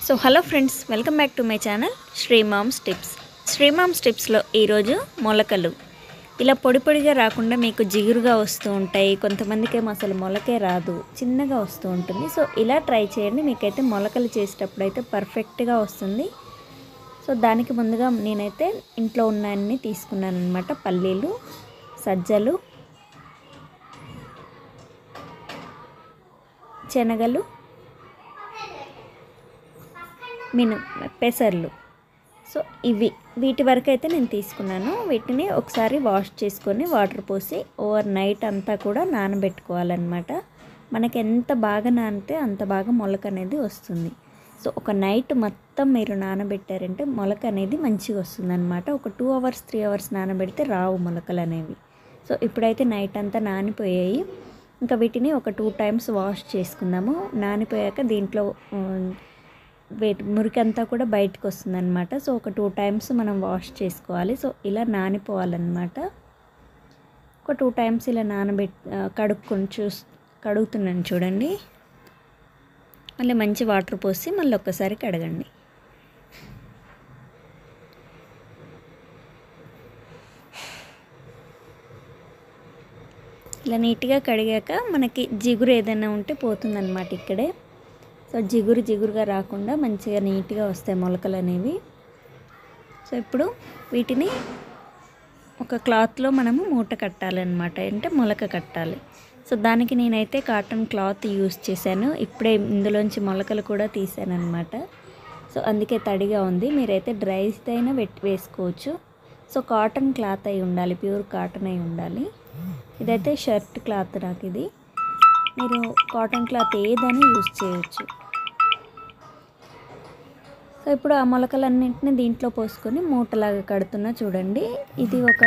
so hello friends welcome back to my channel Srimoms tips Srimoms టిప్స్లో ఈరోజు మొలకలు ఇలా పొడి పొడిగా రాకుండా మీకు జిగురుగా వస్తూ ఉంటాయి కొంతమందికి ఏమో అసలు మొలకే రాదు చిన్నగా వస్తూ ఉంటుంది సో ఇలా ట్రై చేయండి మీకైతే మొలకలు చేసేటప్పుడు అయితే పర్ఫెక్ట్గా వస్తుంది సో దానికి ముందుగా నేనైతే ఇంట్లో ఉన్నాయన్ని తీసుకున్నాను అనమాట పల్లీలు సజ్జలు శనగలు మిను పెసర్లు సో ఇవి వీటి వరకు అయితే నేను తీసుకున్నాను వీటిని ఒకసారి వాష్ చేసుకొని వాటర్ పోసి ఓవర్ నైట్ అంతా కూడా నానబెట్టుకోవాలన్నమాట మనకి ఎంత బాగా నానితే అంత బాగా మొలక అనేది వస్తుంది సో ఒక నైట్ మొత్తం మీరు నానబెట్టారంటే మొలక అనేది మంచిగా వస్తుంది అనమాట ఒక టూ అవర్స్ త్రీ అవర్స్ నానబెడితే రావు మొలకలు అనేవి సో ఇప్పుడైతే నైట్ అంతా నానిపోయాయి ఇంకా వీటిని ఒక టూ టైమ్స్ వాష్ చేసుకుందాము నానిపోయాక దీంట్లో ఉమ్, వేటి మురికి అంతా కూడా బయటకు వస్తుంది అనమాట సో ఒక టూ టైమ్స్ మనం వాష్ చేసుకోవాలి సో ఇలా నానిపోవాలన్నమాట ఒక టూ టైమ్స్ ఇలా నానబెట్ ఆ, కడుక్కొని చూస్ కడుగుతున్నాను చూడండి మళ్ళీ మంచి వాటర్ పోసి మళ్ళీ ఒక్కసారి కడగండి ఇలా నీట్గా కడిగాక మనకి జిగురు ఏదైనా ఉంటే పోతుందన్నమాట ఇక్కడే సో జిగురు జిగురుగా రాకుండా మంచిగా నీట్గా వస్తాయి మొలకలు అనేవి సో ఇప్పుడు వీటిని ఒక క్లాత్లో మనము మూట కట్టాలన్నమాట అంటే మొలక కట్టాలి సో దానికి నేనైతే కాటన్ క్లాత్ యూస్ చేశాను ఇప్పుడే ఇందులోంచి మొలకలు కూడా తీసాను అనమాట సో అందుకే తడిగా ఉంది మీరైతే డ్రైస్ అయినా పెట్టి వేసుకోవచ్చు సో కాటన్ క్లాత్ అయి ఉండాలి ప్యూర్ కాటన్ అయి ఉండాలి ఇదైతే షర్ట్ క్లాత్ నాకు ఇది మీరు కాటన్ క్లాత్ ఏదైనా యూస్ చేయొచ్చు సో ఇప్పుడు ఆ మొలకలన్నింటినీ దీంట్లో పోసుకొని మూటలాగా కడుతున్నా చూడండి ఇది ఒక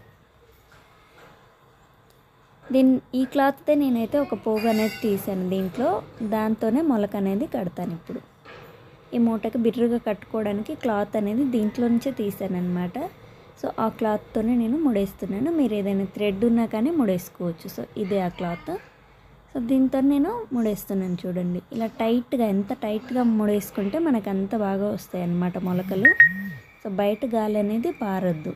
దీని ఈ క్లాత్తే నేనైతే ఒక పోగు అనేది తీసాను దీంట్లో దాంతోనే మొలక అనేది కడతాను ఇప్పుడు ఈ మూటకి బిర్రుగా కట్టుకోవడానికి క్లాత్ అనేది దీంట్లో నుంచే తీసాను అనమాట సో ఆ క్లాత్తోనే నేను ముడేస్తున్నాను మీరు ఏదైనా థ్రెడ్ ఉన్నా కానీ ముడేసుకోవచ్చు సో ఇదే ఆ క్లాత్ సో దీంతో నేను ముడేస్తున్నాను చూడండి ఇలా టైట్గా ఎంత టైట్గా ముడేసుకుంటే మనకు అంత బాగా వస్తాయి అన్నమాట మొలకలు సో బయట గాలి అనేది పారద్దు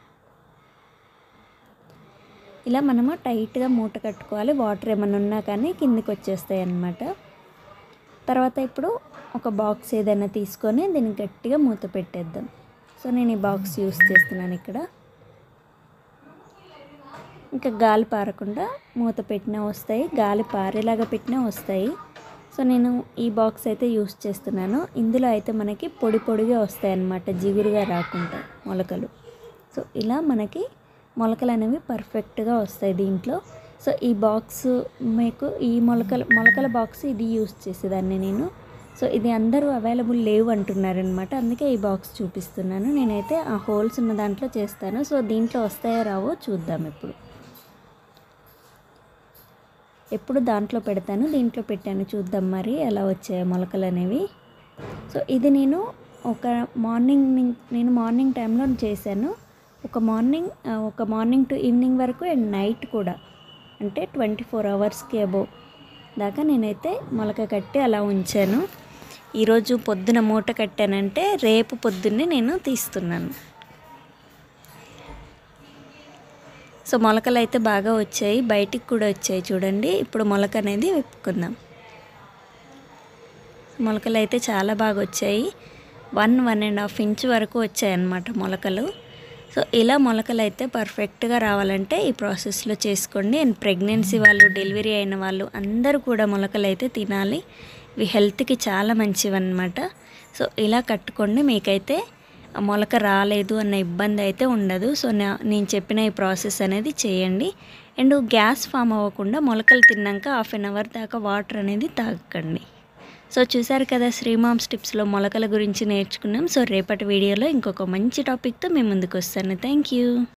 ఇలా మనము టైట్గా మూట కట్టుకోవాలి వాటర్ ఏమైనా ఉన్నా కానీ కిందికి వచ్చేస్తాయి అన్నమాట తర్వాత ఇప్పుడు ఒక బాక్స్ ఏదైనా తీసుకొని దీన్ని గట్టిగా మూత పెట్టేద్దాం సో నేను ఈ బాక్స్ యూస్ చేస్తున్నాను ఇక్కడ ఇంకా గాలి పారకుండా మూత పెట్టినా వస్తాయి గాలి పారేలాగా పెట్టినా వస్తాయి సో నేను ఈ బాక్స్ అయితే యూస్ చేస్తున్నాను ఇందులో అయితే మనకి పొడి పొడిగా వస్తాయి అన్నమాట జిగురుగా రాకుండా మొలకలు సో ఇలా మనకి మొలకలు అనేవి పర్ఫెక్ట్గా వస్తాయి దీంట్లో సో ఈ బాక్స్ మీకు ఈ మొలకల మొలకల బాక్స్ ఇది యూస్ చేసేదాన్ని నేను సో ఇది అందరూ అవైలబుల్ లేవు అంటున్నారనమాట అందుకే ఈ బాక్స్ చూపిస్తున్నాను నేనైతే ఆ హోల్స్ ఉన్న దాంట్లో చేస్తాను సో దీంట్లో వస్తాయో రావో చూద్దాం ఇప్పుడు ఎప్పుడు దాంట్లో పెడతాను దీంట్లో పెట్టాను చూద్దాం మరి ఎలా వచ్చాయో మొలకలు అనేవి సో ఇది నేను ఒక మార్నింగ్ నిం- నేను మార్నింగ్ టైంలో చేశాను ఒక మార్నింగ్ ఆ, ఒక మార్నింగ్ టు ఈవినింగ్ వరకు అండ్ నైట్ కూడా అంటే ట్వంటీ ఫోర్ అవర్స్కి అబోవ్ దాకా నేనైతే మొలక కట్టి అలా ఉంచాను ఈరోజు పొద్దున మూట కట్టానంటే రేపు పొద్దున్నే నేను తీస్తున్నాను సో మొలకలు అయితే బాగా వచ్చాయి బయటికి కూడా వచ్చాయి చూడండి ఇప్పుడు మొలక అనేది విప్పుకుందాం మొలకలు అయితే చాలా బాగా వచ్చాయి one one and half inch వరకు వచ్చాయి అన్నమాట మొలకలు సో ఇలా మొలకలు అయితే పర్ఫెక్ట్గా రావాలంటే ఈ ప్రాసెస్లో చేసుకోండి అండ్ ప్రెగ్నెన్సీ వాళ్ళు డెలివరీ అయిన వాళ్ళు అందరూ కూడా మొలకలు అయితే తినాలి ఇవి హెల్త్కి చాలా మంచివన్నమాట సో ఇలా కట్టుకోండి మీకైతే ఆ మొలక రాలేదు అన్న ఇబ్బంది అయితే ఉండదు సో నా నేను చెప్పిన ఈ ప్రాసెస్ అనేది చేయండి అండ్ గ్యాస్ ఫామ్ అవ్వకుండా మొలకలు తిన్నాక హాఫ్ అన్ అవర్ దాకా వాటర్ అనేది తాగకండి సో చూసారు కదా శ్రీమామ్స్ టిప్స్లో మొలకల గురించి నేర్చుకున్నాం సో రేపటి వీడియోలో ఇంకొక మంచి టాపిక్తో మేము ముందుకు వస్తాను థ్యాంక్ యూ